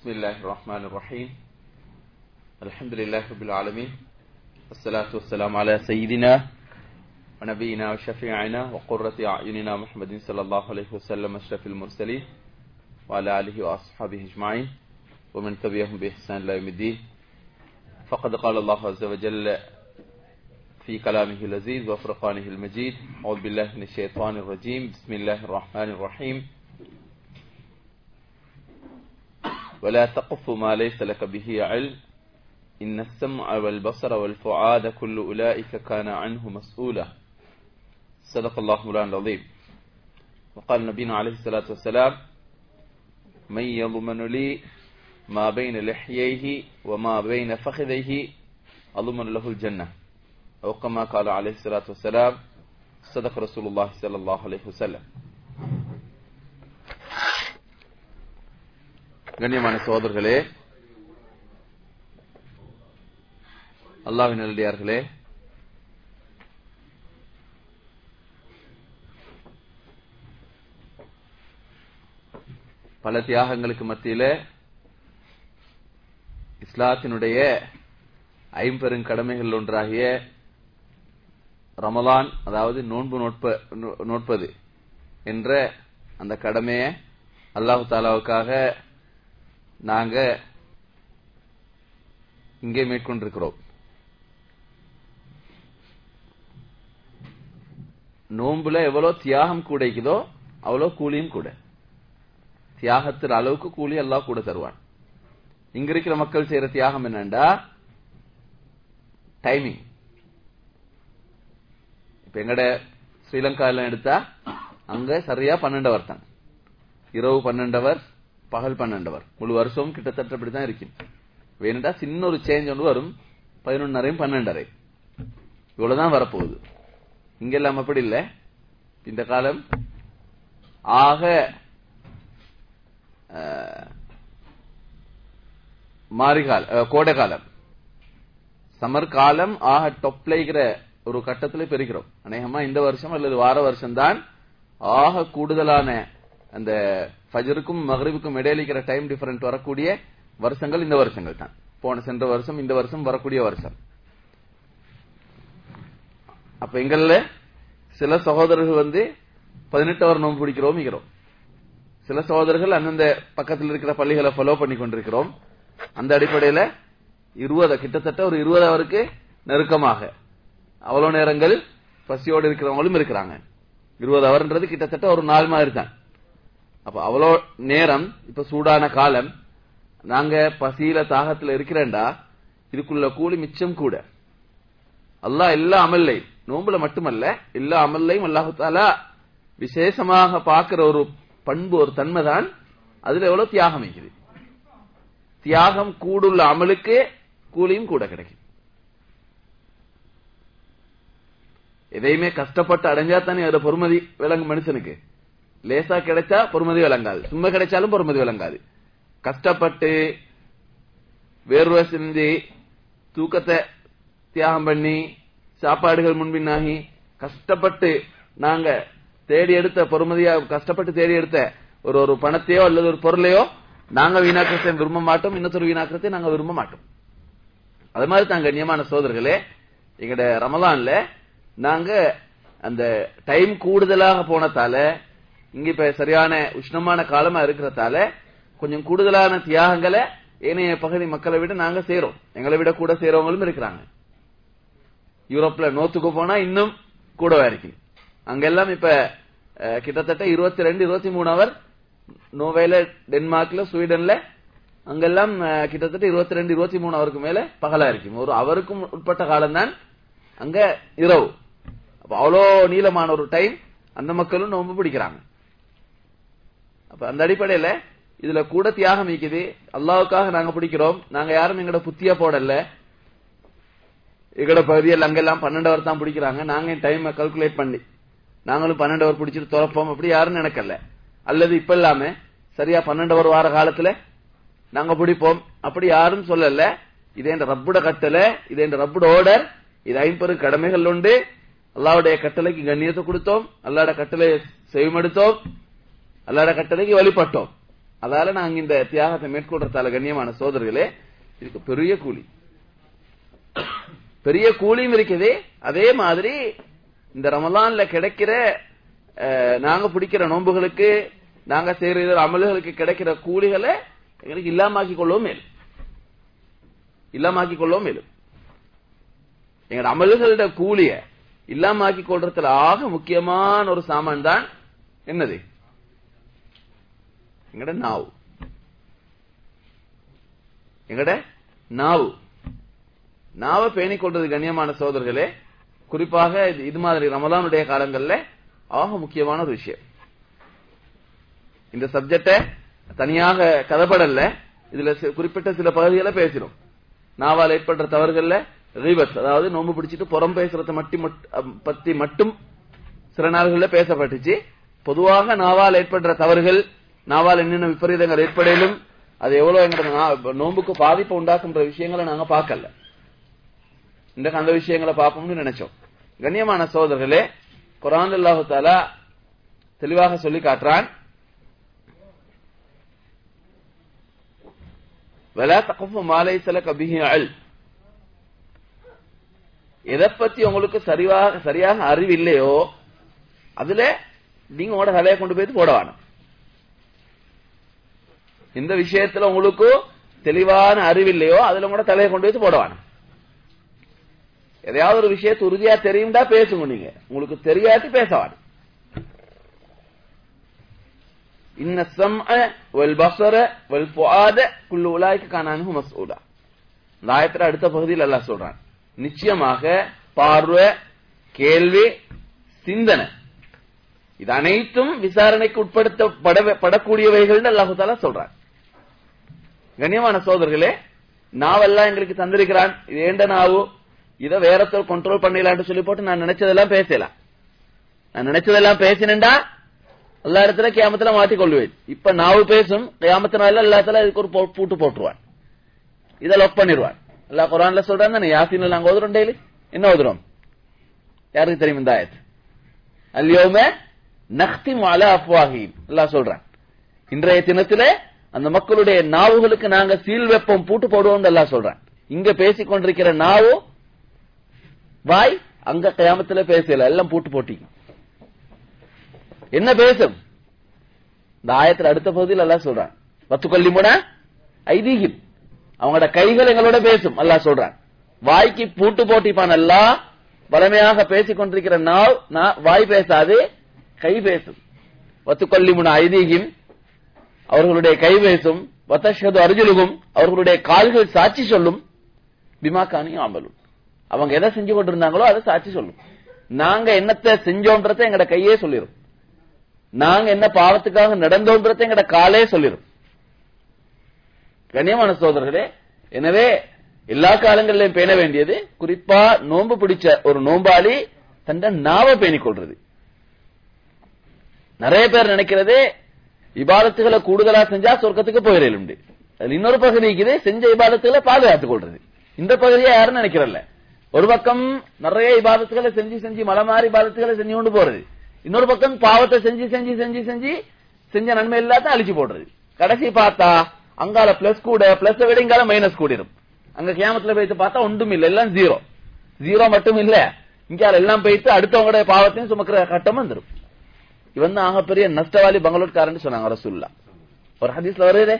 بسم الله الرحمن الرحيم الحمد لله رب العالمين والصلاة والسلام على سيدنا ونبينا وشفيعنا وقرة أعيننا محمد صلى الله عليه وسلم أشرف المرسلين وعلى آله وأصحابه أجمعين ومن تبعهم بإحسان إلى يوم الدين فقد قال الله عز وجل في كلامه اللذيذ وفرقانه المجيد أعوذ بالله من الشيطان الرجيم بسم الله الرحمن الرحيم ولا تقف ما ليس لك به علم إن السمع والبصر والفعاد كل أولئك كان عنه مسؤولا صدق الله مولانا العظيم وقال نبينا عليه الصلاة والسلام من يضمن لي ما بين لحييه وما بين فخذيه أضمن له الجنة أو كما قال عليه الصلاة والسلام صدق رسول الله صلى الله عليه وسلم கண்ணியமான சோதர்களே அல்லாவின் நல்லடியார்களே பல தியாகங்களுக்கு மத்தியில இஸ்லாத்தினுடைய ஐம்பெரும் கடமைகள் ஒன்றாகிய ரமலான் அதாவது நோன்பு நோட்ப நோட்பது என்ற அந்த கடமையை அல்லாஹு தாலாவுக்காக நாங்க இங்கே மேற்கொண்டிருக்கிறோம் நோன்புல எவ்வளவு தியாகம் கூடைக்குதோ அவ்வளவு கூலியும் கூட தியாகத்தின் அளவுக்கு கூலி எல்லாம் கூட தருவான் இங்க இருக்கிற மக்கள் செய்யற தியாகம் என்னண்டா டைமிங் இப்ப எங்கட ஸ்ரீலங்கால எடுத்தா அங்க சரியா பன்னெண்டவர் தான் இரவு பன்னெண்டவர் பகல் பன்னெண்டவர் முழு வருஷம் கிட்டத்தட்ட அப்படிதான் இருக்கும் வேணுண்டா சின்ன ஒரு சேஞ்ச் ஒன்று வரும் பதினொன்னரையும் பன்னெண்டரை இவ்வளவுதான் வரப்போகுது இங்க எல்லாம் அப்படி இல்ல இந்த காலம் ஆக மாரிகால் கோடை காலம் சமர் காலம் ஆக டொப்லைகிற ஒரு கட்டத்துல பெறுகிறோம் அநேகமா இந்த வருஷம் அல்லது வார வருஷம் தான் ஆக கூடுதலான அந்த ஃபஜருக்கும் மகரிவுக்கும் இடையிலிக்கிற டைம் டிஃபரண்ட் வரக்கூடிய வருஷங்கள் இந்த வருஷங்கள் தான் போன சென்ற வருஷம் இந்த வருஷம் வரக்கூடிய வருஷம் அப்ப எங்கள்ல சில சகோதரர்கள் வந்து பதினெட்டு அவர் நோம்பு பிடிக்கிறோம் இருக்கிறோம் சில சகோதரர்கள் அந்தந்த பக்கத்தில் இருக்கிற பள்ளிகளை ஃபாலோ பண்ணி கொண்டிருக்கிறோம் அந்த அடிப்படையில இருபது கிட்டத்தட்ட ஒரு இருபது அவருக்கு நெருக்கமாக அவ்வளவு நேரங்கள் பசியோடு இருக்கிறவங்களும் இருக்கிறாங்க இருபது அவர்ன்றது கிட்டத்தட்ட ஒரு நாள் மாதிரி தான் அப்ப அவ்வளோ நேரம் இப்ப சூடான காலம் நாங்க பசியில தாகத்துல இருக்கிறேன்டா இதுக்குள்ள கூலி மிச்சம் கூட அல்லாஹ் எல்லா அமல்லையும் நோம்புல மட்டுமல்ல எல்லா அமல்லையும் அல்லாஹு தாலா விசேஷமாக பார்க்கிற ஒரு பண்பு ஒரு தன்மை தான் அதுல எவ்வளவு தியாகம் வைக்குது தியாகம் கூடுள்ள அமலுக்கு கூலியும் கூட கிடைக்கும் எதையுமே கஷ்டப்பட்டு அடைஞ்சா தானே அதுல பொறுமதி விளங்கும் மனுஷனுக்கு லேசா கிடைச்சா பொறுமதி விளங்காது சும்மா கிடைச்சாலும் பொறுமதி விளங்காது கஷ்டப்பட்டு வேர்வை சிந்தி தூக்கத்தை தியாகம் பண்ணி சாப்பாடுகள் முன்பின்னாகி கஷ்டப்பட்டு நாங்க தேடி எடுத்த பொறுமதியா கஷ்டப்பட்டு தேடி எடுத்த ஒரு ஒரு பணத்தையோ அல்லது ஒரு பொருளையோ நாங்க வீணாக்கிறதை விரும்ப மாட்டோம் இன்னொரு வீணாக்கிறதை நாங்க விரும்ப மாட்டோம் அது மாதிரி தான் கண்ணியமான சோதர்களே எங்கட ரமலான்ல நாங்க அந்த டைம் கூடுதலாக போனதால இங்க இப்ப சரியான உஷ்ணமான காலமா இருக்கிறதால கொஞ்சம் கூடுதலான தியாகங்களை ஏனைய பகுதி மக்களை விட நாங்க சேரோம் எங்களை விட கூட சேரவங்களும் இருக்கிறாங்க யூரோப்ல நோத்துக்கு போனா இன்னும் கூடவா இருக்கு அங்கெல்லாம் இப்ப கிட்டத்தட்ட இருபத்தி ரெண்டு இருபத்தி மூணு அவர் நோவேல டென்மார்க்ல ஸ்வீடன்ல அங்கெல்லாம் கிட்டத்தட்ட இருபத்தி ரெண்டு இருபத்தி மூணு அவருக்கு மேல பகலா இருக்கும் ஒரு அவருக்கும் உட்பட்ட காலம் தான் அங்க இரவு அப்ப அவ்வளோ நீளமான ஒரு டைம் அந்த மக்களும் நோம்பு பிடிக்கிறாங்க அப்ப அந்த அடிப்படையில இதுல கூட தியாகம் இருக்குது அல்லாவுக்காக நாங்க பிடிக்கிறோம் நாங்க யாரும் எங்கட புத்தியா போடல எங்கட பகுதியில் அங்கெல்லாம் பன்னெண்டு அவர் தான் பிடிக்கிறாங்க நாங்க டைம் கல்குலேட் பண்ணி நாங்களும் பன்னெண்டு அவர் பிடிச்சிட்டு துறப்போம் அப்படி யாரும் நினைக்கல அல்லது இப்ப இல்லாம சரியா பன்னெண்டு அவர் வார காலத்துல நாங்க பிடிப்போம் அப்படி யாரும் சொல்லல இதே இந்த ரப்புட கட்டளை இதே இந்த ரப்புட ஓர்டர் இது ஐம்பெரு கடமைகள் உண்டு அல்லாவுடைய கட்டளைக்கு கண்ணியத்தை கொடுத்தோம் அல்லாட கட்டளை செய்வமெடுத்தோம் அல்லாட கட்டளைக்கு வழிபட்டோம் அதால நாங்க இந்த தியாகத்தை மேற்கொள்றதால கண்ணியமான சோதர்களே இதுக்கு பெரிய கூலி பெரிய கூலியும் இருக்குது அதே மாதிரி இந்த ரமலான்ல கிடைக்கிற அஹ், நாங்க பிடிக்கிற நோன்புகளுக்கு நாங்க செய்யற அமல்களுக்கு கிடைக்கிற கூலிகளை எங்களுக்கு இல்லாமாக்கி கொள்ளவும் மேலும் இல்லாமாக்கி கொள்ளவும் மேலும் எங்களோட அமல்களோட கூலிய இல்லாமாக்கி கொள்றதுல ஆக முக்கியமான ஒரு சாமான் தான் என்னது எங்கட நாவு எங்கட நாவு நாவை பேணிக் கொள்றது கண்ணியமான சோதர்களே குறிப்பாக இது- இது மாதிரி ரமலானுடைய காலங்கள்ல ஆக முக்கியமான ஒரு விஷயம் இந்த சப்ஜெக்ட தனியாக கதப்படல இதுல சி- குறிப்பிட்ட சில பகுதிகளை பேசினோம் நாவால் ஏற்படுற தவறுகள்ல ரீபத் அதாவது நோம்பு பிடிச்சிட்டு புறம் பேசுறத மட்டி மட்- அம், பத்தி மட்டும் சில நாள்கள்ல பேசப்பட்டுச்சு பொதுவாக நாவால் ஏற்படுற தவறுகள் நாவால் என்னென்ன விபரீதங்கள் ஏற்படையிலும் அது எவ்வளவு எங்களோட நா- நோம்புக்கு பாதிப்பு உண்டாக்குன்ற விஷயங்களை நாங்க பார்க்கல இந்த அந்த விஷயங்களை பார்ப்போம்னு நினைச்சோம் கண்ணியமான சோதரர்களே குரான் அல்லாஹு தாலா தெளிவாக சொல்லி காட்டுறான் ولا تقف ما ليس لك به علم எதை பத்தி உங்களுக்கு சரியாக சரியாக அறிவு இல்லையோ அதுல நீங்க உங்களோட தலையை கொண்டு போய் போட வேணும் இந்த விஷயத்துல உங்களுக்கு தெளிவான அறிவு இல்லையோ அதுல உங்களோட தலையை கொண்டு போய் போட வேணும் எதையாவது ஒரு விஷயத்தை உறுதியா தெரியும்டா பேசுங்க நீங்க உங்களுக்கு தெரியாட்டி பேச வேணும் இன்ன சம்அ வல் பஸர வல் ஃபுஆத குல்லு உலாயிக கான அன்ஹு மஸ்ஊலா இந்த ஆயத்துல அடுத்த பகுதியில் அல்லாஹ் சொல்றான் நிச்சயமாக பார்வை கேள்வி சிந்தனை இது அனைத்தும் விசாரணைக்கு உட்படுத்தப்பட படக்கூடியவைகள் அல்லாஹு தாலா சொல்றான் கண்ணியமான சோதர்களே நாவெல்லாம் எங்களுக்கு தந்திருக்கிறான் இது ஏண்ட நாவு இதை வேறத்தோர் கண்ட்ரோல் பண்ணிடலாம்னு சொல்லி போட்டு நான் நினைச்சதெல்லாம் பேசலாம் நான் நினைச்சதெல்லாம் பேசினேன்டா எல்லா இடத்துல கியாமத்துல மாட்டிக் கொள்வேன் இப்ப நாவு பேசும் கியாமத்தினால எல்லாத்துல இதுக்கு ஒரு போ- பூட்டு போட்டுருவான் இதை லொக் பண்ணிடுவான் எல்லா குரான்ல சொல்றான் தானே யாசின் நாங்க ஓதுறோம் டெய்லி என்ன ஓதுறோம் யாருக்கு தெரியும் இந்த ஆயத்து அல்யோம நக்தி மால அப்வாஹி எல்லாம் சொல்றான் இன்றைய தினத்திலே அந்த மக்களுடைய நாவுகளுக்கு நாங்க சீல் வெப்பம் பூட்டு போடுவோம் எல்லாம் சொல்றான் இங்க பேசிக் கொண்டிருக்கிற நாவு வாய் அங்க கயாமத்துல பேசல எல்லாம் பூட்டு போட்டீங்க என்ன பேசும் இந்த ஆயத்துல அடுத்த பகுதியில் அல்லாஹ் சொல்றான் பத்து கொல்லிமுன ஐதீகம் அவங்களோட கைகள் எங்களோட பேசும் அல்லாஹ் சொல்றான் வாய்க்கு பூட்டு போட்டிப்பான் அல்லாஹ் வலிமையாக பேசிக் கொண்டிருக்கிற நாவ் நா- வாய் பேசாது கை பேசும் வத்து கொல்லிமுன ஐதீகம் அவர்களுடைய கை பேசும் வத்தஷது அர்ஜுலுகும் அவர்களுடைய கால்கள் சாட்சி சொல்லும் பிமாக்கானி ஆமலும் அவங்க எதை செஞ்சு கொண்டிருந்தாங்களோ அதை சாட்சி சொல்லும் நாங்க என்னத்தை செஞ்சோன்றதை எங்கட கையே சொல்லிரும் நாங்க என்ன பாவத்துக்காக நடந்தோன்றதை எங்கட காலே சொல்லிரும் கண்ணியமான சோதரர்களே எனவே எல்லா காலங்களிலும் பேண வேண்டியது குறிப்பா நோன்பு பிடிச்ச ஒரு நோம்பாளி தந்த நாவை பேணிக் கொள்றது நிறைய பேர் நினைக்கிறது இபாதத்துகளை கூடுதலா செஞ்சா சொர்க்கத்துக்கு போயிடல உண்டு அதுல இன்னொரு பகுதி இருக்குது செஞ்ச இபாதத்துகளை பாதுகாத்துக் கொள்றது இந்த பகுதியை யாரும் நினைக்கிறல்ல ஒரு பக்கம் நிறைய இபாதத்துகளை செஞ்சு செஞ்சு மலை மாறி இபாதத்துகளை செஞ்சு கொண்டு போறது இன்னொரு பக்கம் பாவத்தை செஞ்சு செஞ்சு செஞ்சு செஞ்சு செஞ்ச நன்மை எல்லாத்தையும் அழிச்சு போடுறது கடைசி பார்த்தா அங்கால பிளஸ் கூட பிளஸ் விட இங்கால மைனஸ் கூடிரும் அங்க கியாமத்துல போயிட்டு பார்த்தா ஒன்றும் இல்ல எல்லாம் ஜீரோ ஜீரோ மட்டும் இல்ல இங்கால எல்லாம் போயிட்டு அடுத்தவங்களுடைய பாவத்தையும் சுமக்கிற கட்டம் வந்துரும் இவன் தான் ஆகப்பெரிய நஷ்டவாளி பங்களூர்காரன் சொன்னாங்க ரசூல்லா ஒரு ஹதீஸ்ல வருதே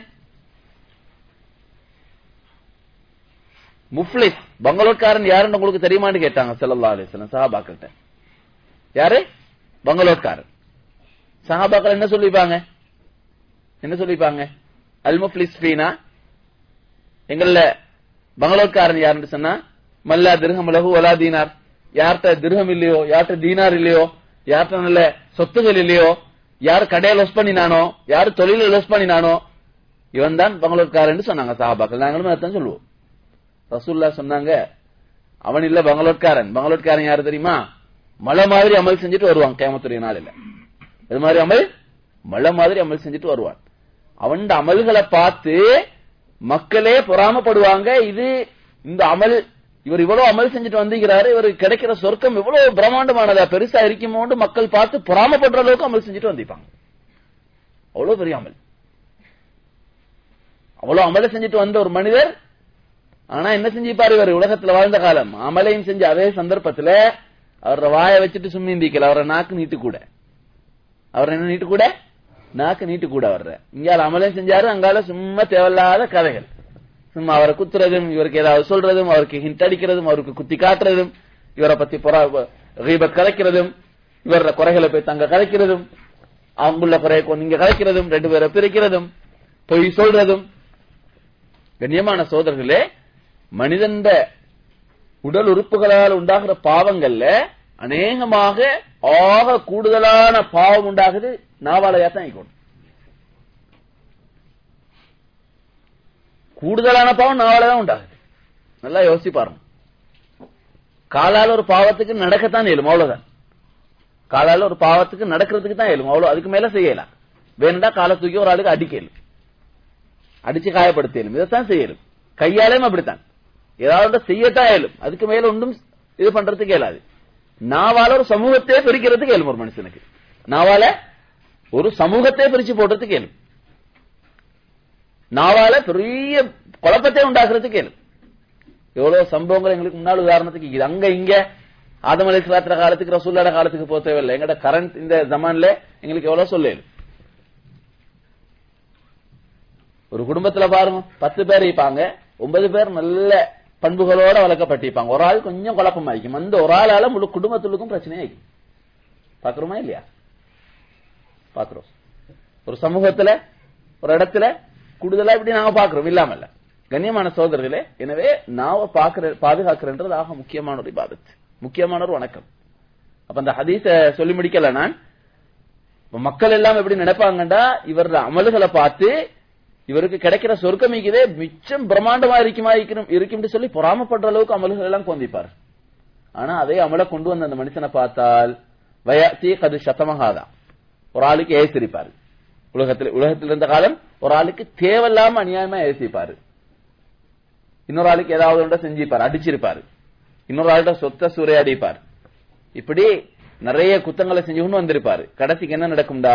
முஃப்லிஸ் பங்களூர்காரன் யாருன்னு உங்களுக்கு தெரியுமான்னு கேட்டாங்க ஸல்லல்லாஹு அலைஹி வஸல்லம் சஹாபாக்கள்கிட்ட யாரு பங்களூர்காரன் சஹாபாக்கள் என்ன சொல்லிப்பாங்க என்ன சொல்லிப்பாங்க அல் முஃப்லிஸ் ஃபீனா எங்கள பங்களூர்காரன் யாருன்னு சொன்னா மல்லா திருகம் லகு ஒலா தீனார் யார்கிட்ட திருகம் இல்லையோ யார்கிட்ட தீனார் இல்லையோ யார்கிட்ட நல்ல சொத்துகள் இல்லையோ யார் கடையை லொஸ் பண்ணினானோ யார் தொழில லொஸ் பண்ணினானோ இவன் தான் பங்களூர்காரன் சொன்னாங்க சஹாபாக்கள் நாங்களும் அதான் சொல்லுவோம் ரசூல்லா சொன்னாங்க அவன் இல்ல பங்களூர்காரன் பங்களூர்காரன் யாரு தெரியுமா மலை மாதிரி அமல் செஞ்சுட்டு வருவான் கேமத்துடைய நாளில் இது மாதிரி அமல் மலை மாதிரி அமல் செஞ்சுட்டு வருவான் அவன் அமல்களை பார்த்து மக்களே பொறாமப்படுவாங்க இது இந்த அமல் இவர் இவ்வளவு அமல் செஞ்சுட்டு வந்திருக்கிறாரு இவர் கிடைக்கிற சொர்க்கம் இவ்வளவு பிரம்மாண்டமானதா பெருசா இருக்குமோண்டு மக்கள் பார்த்து பொறாமப்படுற அளவுக்கு அமல் செஞ்சுட்டு வந்திருப்பாங்க அவ்வளவு பெரிய அமல் அவ்வளவு அமலை செஞ்சுட்டு வந்த ஒரு மனிதர் ஆனா என்ன செஞ்சுப்பாரு இவர் உலகத்துல வாழ்ந்த காலம் அமலையும் செஞ்ச அதே சந்தர்ப்பத்துல அவரோட வாயை வச்சுட்டு சும்மி இந்திக்கல அவரை நாக்கு நீட்டு கூட அவர் என்ன நீட்டு கூட நாக்கு நீட்டு கூட வர்ற இங்கால அமலையும் செஞ்சாரு அங்கால சும்மா தேவையில்லாத கதைகள் சும்மா அவரை குத்துறதும் இவருக்கு ஏதாவது சொல்றதும் அவருக்கு ஹிண்ட் அடிக்கிறதும் அவருக்கு குத்தி காட்டுறதும் இவரை பத்தி புறா ரீபத் கலைக்கிறதும் இவரோட குறைகளை போய் தங்க கலைக்கிறதும் அவங்குள்ள குறையை கொண்டு இங்க கலைக்கிறதும் ரெண்டு பேரை பிரிக்கிறதும் பொய் சொல்றதும் கண்ணியமான சோதர்களே மனிதன் உடல் உறுப்புகளால் உண்டாகிற பாவங்கள்ல அநேகமாக ஆக கூடுதலான பாவம் உண்டாகுது நாவாலையா தான் இருக்கணும் கூடுதலான பாவம் நாவால தான் உண்டாகுது நல்லா யோசிச்சு பாருங்க காலால ஒரு பாவத்துக்கு நடக்கத்தான் இயலும் அவ்வளவுதான் காலால ஒரு பாவத்துக்கு நடக்கிறதுக்கு தான் இயலும் அவ்வளவு அதுக்கு மேல செய்யலாம் வேணுண்டா காலை தூக்கி ஒரு ஆளுக்கு அடிக்கலும் அடிச்சு காயப்படுத்தலும் இதைத்தான் செய்யலும் கையாலையும் அப்படித்தான் ஏதாவது செய்யத்தான் இயலும் அதுக்கு மேல ஒன்றும் இது பண்றதுக்கு இயலாது நாவால ஒரு சமூகத்தையே பிரிக்கிறதுக்கு இயலும் ஒரு மனுஷனுக்கு நாவால ஒரு சமூகத்தையே பிரிச்சு போடுறதுக்கு இயலும் நாவால பெரிய குழப்பத்தை உண்டாக்குறதுக்கு இயலும் எவ்வளவு சம்பவங்கள் எங்களுக்கு முன்னாள் உதாரணத்துக்கு இது அங்க இங்க ஆதம் அலி இஸ்லாத்திர காலத்துக்கு ரசூல்லாட காலத்துக்கு போக தேவையில்லை எங்கட கரண்ட் இந்த ஜமான்ல எங்களுக்கு எவ்வளவு சொல்லு ஒரு குடும்பத்துல பாருங்க பத்து பேர் இருப்பாங்க ஒன்பது பேர் நல்ல பண்புகளோட வளர்க்கப்பட்டிருப்பாங்க ஒரு ஆள் கொஞ்சம் குழப்பமாയിരിക്കും அந்த ஒரு ஆளால முழு குடும்பத்துக்கும் பிரச்சனையாയിരിക്കും பாக்குறோமா இல்லையா பாக்குறோம் ஒரு சமூகத்துல ஒரு இடத்துல கூடுதலா இப்படி நாங்க பாக்குறோம் இல்லாமல்ல கண்ணியமான சோதரர்களே எனவே நாவ பாக்குற பாதுகாக்கிறன்றது ஆக முக்கியமான ஒரு இபாதத் முக்கியமான ஒரு வணக்கம் அப்ப அந்த ஹதீஸ சொல்லி முடிக்கல நான் மக்கள் எல்லாம் எப்படி நினைப்பாங்கண்டா இவரோட அமல்களை பார்த்து இவருக்கு கிடைக்கிற சொர்க்கம் இருக்குதே மிச்சம் பிரம்மாண்டமா இருக்குமா இருக்கணும் இருக்கும்னு சொல்லி பொறாமப்படுற அளவுக்கு அமல்கள் எல்லாம் கொந்திப்பார் ஆனா அதே அமலை கொண்டு வந்த அந்த மனுஷனை பார்த்தால் வயத்தி கது சத்தமகாதா ஒரு ஆளுக்கு ஏசிரிப்பாரு உலகத்தில் உலகத்தில் இருந்த காலம் ஒரு ஆளுக்கு தேவையில்லாம அநியாயமா ஏசிப்பாரு இன்னொரு ஆளுக்கு ஏதாவது ஒன்றை செஞ்சிருப்பார் அடிச்சிருப்பாரு இன்னொரு ஆள்கிட்ட சொத்த சூறையாடிப்பார் இப்படி நிறைய குத்தங்களை செஞ்சுக்கொண்டு வந்திருப்பாரு கடைசிக்கு என்ன நடக்கும்டா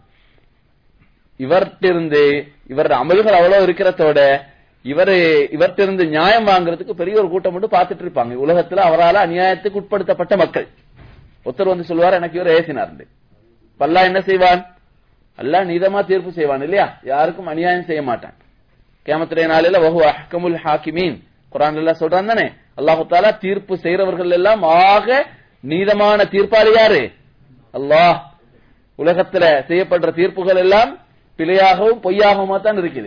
இவர்கிட்ட இவரோட அமல்கள் அவ்வளவு இருக்கிறதோட இவரு இவர்கிட்ட இருந்து நியாயம் வாங்குறதுக்கு பெரிய ஒரு கூட்டம் மட்டும் பார்த்துட்டு இருப்பாங்க உலகத்துல அவரால் அநியாயத்துக்கு உட்படுத்தப்பட்ட மக்கள் ஒருத்தர் வந்து சொல்லுவார் எனக்கு இவர் ஏசினார் பல்லா என்ன செய்வான் அல்லா நீதமா தீர்ப்பு செய்வான் இல்லையா யாருக்கும் அநியாயம் செய்ய மாட்டான் கேமத்துடைய நாளில வஹு அஹ்கமுல் ஹாக்கிமீன் குரான் எல்லாம் சொல்றான் தானே அல்லாஹு தாலா தீர்ப்பு செய்யறவர்கள் எல்லாம் ஆக நீதமான தீர்ப்பாளி யாரு அல்லாஹ் உலகத்துல செய்யப்படுற தீர்ப்புகள் எல்லாம் பிழையாகவும் பொய்யாகவுமா தான் இருக்குது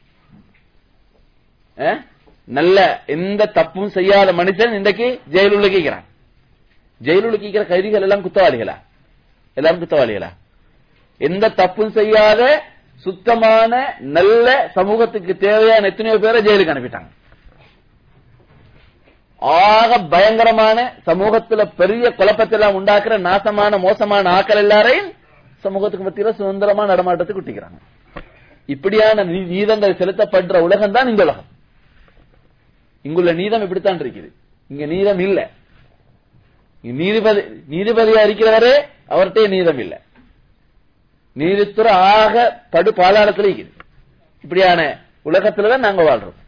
நல்ல எந்த தப்பும் செய்யாத மனுஷன் இன்றைக்கு ஜெயிலுள்ள கேட்கிறான் ஜெயிலுள்ள கேட்கிற கைதிகள் எல்லாம் குத்தவாளிகளா எல்லாம் குத்தவாளிகளா எந்த தப்பும் செய்யாத சுத்தமான நல்ல சமூகத்துக்கு தேவையான எத்தனையோ பேரை ஜெயிலுக்கு அனுப்பிட்டாங்க ஆக பயங்கரமான சமூகத்துல பெரிய குழப்பத்தெல்லாம் உண்டாக்குற நாசமான மோசமான ஆக்கள் எல்லாரையும் சமூகத்துக்கு மத்தியில சுதந்திரமா நடமாட்டத்துக்கு விட்டுக்கிறாங்க இப்படியான நீதங்கள் செலுத்தப்படுற உலகம் தான் இந்த உலகம் இங்குள்ள நீதம் இப்படித்தான் இருக்குது இங்க நீதம் இல்ல நீதிபதி நீதிபதியா இருக்கிறவரே அவர்கிட்ட நீதம் இல்ல நீதித்துறை ஆக படு பாலாளத்துல இருக்குது இப்படியான உலகத்துலதான் நாங்க வாழ்றோம்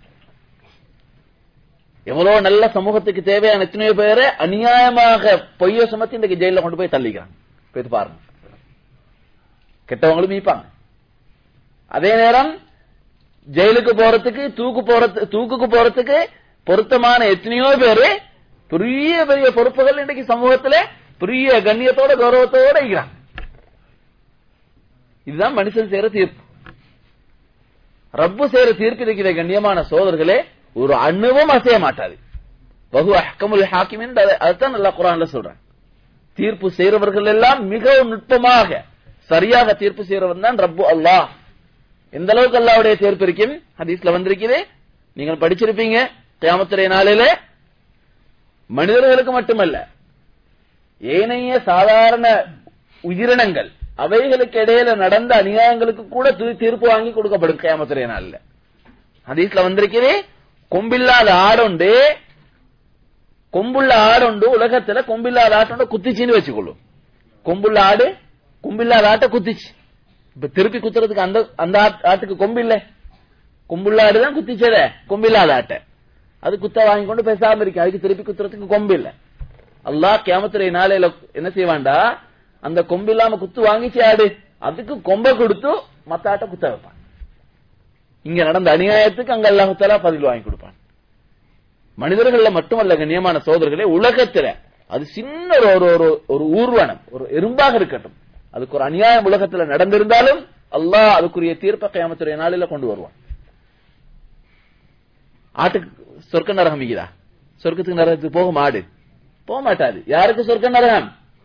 எவ்வளவு நல்ல சமூகத்துக்கு தேவையான எத்தனையோ பேரை அநியாயமாக பொய்ய சுமத்தி இன்றைக்கு ஜெயில கொண்டு போய் தள்ளிக்கிறாங்க போய் பாருங்க கெட்டவங்களும் மீப்பாங்க அதே நேரம் ஜெயிலுக்கு போறதுக்கு தூக்கு போறது தூக்குக்கு போறதுக்கு பொருத்தமான எத்தனையோ பேரு பெரிய பெரிய பொறுப்புகள் இன்றைக்கு சமூகத்துல பெரிய கண்ணியத்தோட கௌரவத்தோட இருக்கிறாங்க இதுதான் மனுஷன் செய்யற தீர்ப்பு ரப்பு செய்யற தீர்ப்பு இருக்கிற கண்ணியமான சோதர்களே ஒரு அணுவும் அசைய மாட்டாது பகு அஹ்கமுல் ஹாக்கிமின் அதுதான் நல்லா குரான்ல சொல்றேன் தீர்ப்பு செய்யறவர்கள் எல்லாம் மிகவும் நுட்பமாக சரியாக தீர்ப்பு செய்யறவன் தான் ரப்பு அல்லாஹ் எந்த அளவுக்கு அல்லாவுடைய தீர்ப்பு இருக்கும் ஹதீஸ்ல வந்திருக்குது நீங்கள் படிச்சிருப்பீங்க கியாமத்துடைய நாளில மனிதர்களுக்கு மட்டுமல்ல ஏனைய சாதாரண உயிரினங்கள் அவைகளுக்கு இடையில நடந்த அநியாயங்களுக்கு கூட தீர்ப்பு வாங்கி கொடுக்கப்படும் கியாமத்துடைய நாளில் ஹதீஸ்ல வந்திருக்கிறே கொம்பில்லாத ஆடுண்டு கொம்புள்ள ஆடுண்டு உலகத்துல கொம்பில்லாத ஆட்டோட குத்திச்சின்னு வச்சுக்கொள்ளும் கொம்புள்ள ஆடு கொம்பில்லாத ஆட்டை குத்திச்சு இப்ப திருப்பி குத்துறதுக்கு அந்த அந்த ஆட்டுக்கு கொம்பு இல்ல கொம்புள்ள ஆடு தான் குத்திச்சத கொம்பில்லாத ஆட்டை அது குத்த வாங்கி கொண்டு பேசாம இருக்கு அதுக்கு திருப்பி குத்துறதுக்கு கொம்பு இல்ல அல்லாஹ் கியாமத்துடைய நாளையில என்ன செய்வான்டா அந்த கொம்பு இல்லாம குத்து வாங்கிச்சு ஆடு அதுக்கு கொம்பை கொடுத்து மத்த ஆட்டை குத்த வைப்பான் இங்க நடந்த அநியாயத்துக்கு அங்க அல்லாஹு தாலா பதில் வாங்கி கொடுப்பான் மனிதர்கள்ல மட்டுமல்ல கண்ணியமான சோதர்களே உலகத்துல அது சின்ன ஒரு ஒரு ஒரு ஒரு ஊர்வனம் ஒரு எறும்பாக இருக்கட்டும் அதுக்கு ஒரு அநியாயம் உலகத்துல நடந்திருந்தாலும் அல்லாஹ் அதுக்குரிய தீர்ப்பை கயாமத்துடைய நாளில கொண்டு வருவான் ஆட்டுக்கு சொர்க்க நரகம் இங்குதா சொர்க்கத்துக்கு நரகத்துக்கு போக மாடு போக மாட்டாது யாருக்கு சொர்க்க நரகம்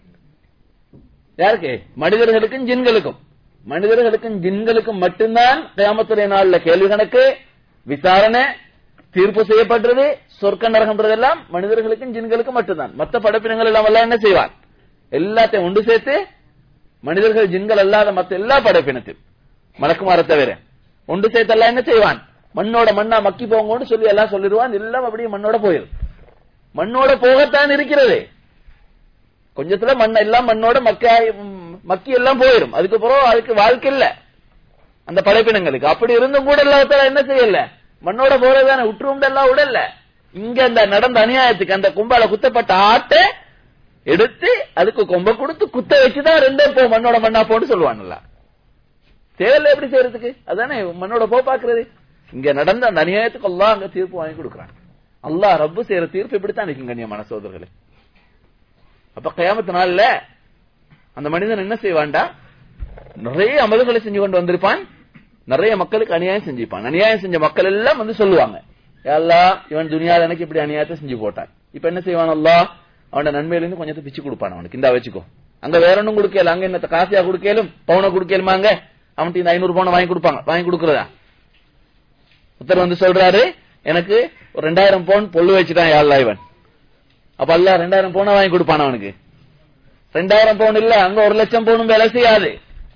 யாருக்கு மனிதர்களுக்கும் ஜின்களுக்கும் மனிதர்களுக்கும் ஜின்களுக்கும் மட்டும்தான் கயாமத்துடைய நாள்ல கேள்வி கணக்கு விசாரணை தீர்ப்பு செய்யப்படுறது சொர்க்க நரகம்ன்றதெல்லாம் மனிதர்களுக்கும் ஜின்களுக்கும் மட்டும்தான் மத்த படைப்பினங்கள் எல்லாம் எல்லாம் என்ன செய்வார் எல்லாத்தையும் ஒன்று சேர்த்து மனிதர்கள் ஜின்கள் அல்லாத மத்த எல்லா படைப்பினத்தையும் மலக்குமார தவிர ஒன்று சேர்த்து எல்லாம் என்ன செய்வான் மண்ணோட மண்ணா மக்கி போங்கன்னு சொல்லி எல்லாம் சொல்லிடுவான் எல்லாம் அப்படியே மண்ணோட போயிடும் மண்ணோட போகத்தான் இருக்கிறது கொஞ்சத்துல மண் எல்லாம் மண்ணோட மக்க மக்கி எல்லாம் போயிடும் அதுக்கப்புறம் அதுக்கு வாழ்க்கை இல்ல அந்த படைப்பினங்களுக்கு அப்படி இருந்தும் கூட எல்லாத்தால என்ன செய்யல மண்ணோட போறதானே உற்று எல்லாம் உடல்ல இங்க அந்த நடந்த அநியாயத்துக்கு அந்த கும்பால குத்தப்பட்ட ஆட்டை எடுத்து அதுக்கு கொம்ப கொடுத்து குத்த வச்சுதான் ரெண்டே போ மண்ணோட மண்ணா போன்னு சொல்லுவாங்கல்ல தேவையில்ல எப்படி செய்யறதுக்கு அதானே மண்ணோட போ பாக்குறது இங்க நடந்த அந்த அநியாயத்துக்கு அல்லாஹ் அங்க தீர்ப்பு வாங்கி கொடுக்குறான் அல்லாஹ் ரப்பு செய்யற தீர்ப்பு இப்படித்தான் இருக்கும் கண்ணியமான சோதர்களே அப்ப கயாமத்து நாள்ல அந்த மனிதன் என்ன செய்வான்டா நிறைய அமல்களை செஞ்சு கொண்டு வந்திருப்பான் நிறைய மக்களுக்கு அநியாயம் செஞ்சிருப்பான் அநியாயம் செஞ்ச மக்கள் எல்லாம் வந்து சொல்லுவாங்க அல்லா இவன் துணியால எனக்கு இப்படி அநியாயத்தை செஞ்சு போட்டான் இப்ப என்ன செய்வான் அல்லா அவனோட நன்மையிலிருந்து கொஞ்சத்தை பிச்சு கொடுப்பான் அவனுக்கு இந்த வச்சுக்கோ அங்க வேற ஒன்னும் கொடுக்கல அங்க என்ன காசியா கொடுக்கலும் பவுனை கொடுக்கலுமா அங்க அவன்கிட்ட இந்த ஐநூறு பவுனை வாங்கி கொடுப்பாங்க வாங்கி கொடுக்கறதா புத்தர் வந்து சொல்றாரு எனக்கு ஒரு ரெண்டாயிரம் பவுன் பொல்லு வச்சுட்டான் யாழ்லா இவன் அப்ப அல்ல ரெண்டாயிரம் பவுனை வாங்கி கொடுப்பான் அவனுக்கு ரெண்டாயிரம் பவுன் இல்ல அங்க ஒரு லட்சம் பவுனும் வேலை செய்யாது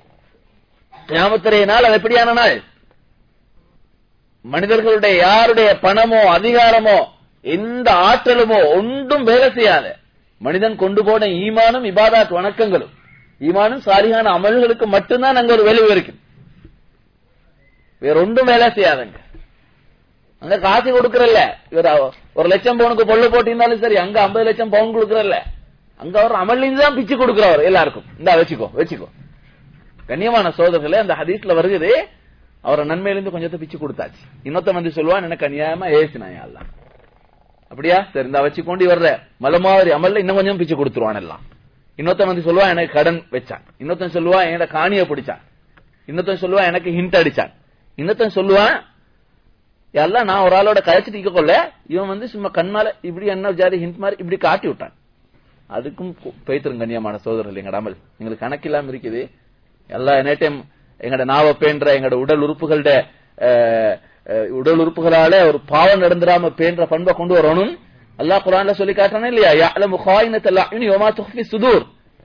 ஞாபகத்திரைய நாள் அது எப்படியான நாள் மனிதர்களுடைய யாருடைய பணமோ அதிகாரமோ எந்த ஆற்றலுமோ ஒன்றும் வேலை செய்யாத மனிதன் கொண்டு போன ஈமானும் இபாதாத் வணக்கங்களும் ஈமானும் சாரியான அமல்களுக்கு மட்டும்தான் அங்க ஒரு விளைவு இருக்கு வேற ஒன்றும் வேலை செய்யாதுங்க அங்க காசு கொடுக்கறல்ல இவர் ஒரு லட்சம் பவுனுக்கு பொல்லு போட்டிருந்தாலும் சரி அங்க ஐம்பது லட்சம் பவுன் கொடுக்கறல்ல அங்க அவர் அமல்லிருந்து தான் பிச்சு கொடுக்கிறவர் எல்லாருக்கும் இந்தா வச்சுக்கோ வச்சுக்கோ கண்ணியமான சோதர்களே அந்த ஹதீஸ்ல வருகிறது அவரை நன்மையிலிருந்து கொஞ்சத்தை பிச்சு கொடுத்தாச்சு இன்னொத்த வந்து சொல்லுவான் எனக்கு அநியாயமா ஏசினாயா எல்லாம் அப்படியா சரி இந்த வச்சுக்கொண்டு வர்ற மல மாதிரி அமல்ல இன்னும் கொஞ்சம் பிச்சு கொடுத்துருவான் எல்லாம் இன்னொத்தன் வந்து சொல்லுவான் எனக்கு கடன் வச்சான் இன்னொத்தன் சொல்லுவான் என்னோட காணிய பிடிச்சான் இன்னொத்தன் சொல்லுவான் எனக்கு ஹிண்ட் அடிச்சான் இன்னொத்தன் சொல்லுவான் எல்லாம் நான் ஒரு ஆளோட கழிச்சிட்டு கொள்ள இவன் வந்து சும்மா கண்மால இப்படி என்ன ஜாதி ஹிண்ட் மாதிரி இப்படி காட்டி விட்டான் அதுக்கும் பெய்த்திரும் கண்ணியமான சோதரர்கள் எங்கட அமல் எங்களுக்கு கணக்கில்லாம இருக்குது எல்லா நேட்டையும் எங்கட நாவ பேன்ற எங்கட உடல் உறுப்புகளோட உடல் உறுப்புகளால ஒரு பாவம் நடந்துடாம பேன்ற பண்பை கொண்டு வரணும் அல்லாஹ் குரான்ல சொல்லி காட்டுறானே இல்லையா யாழமு ஹாயினத்தல் அயுனி வமா துஃபி சுதூர்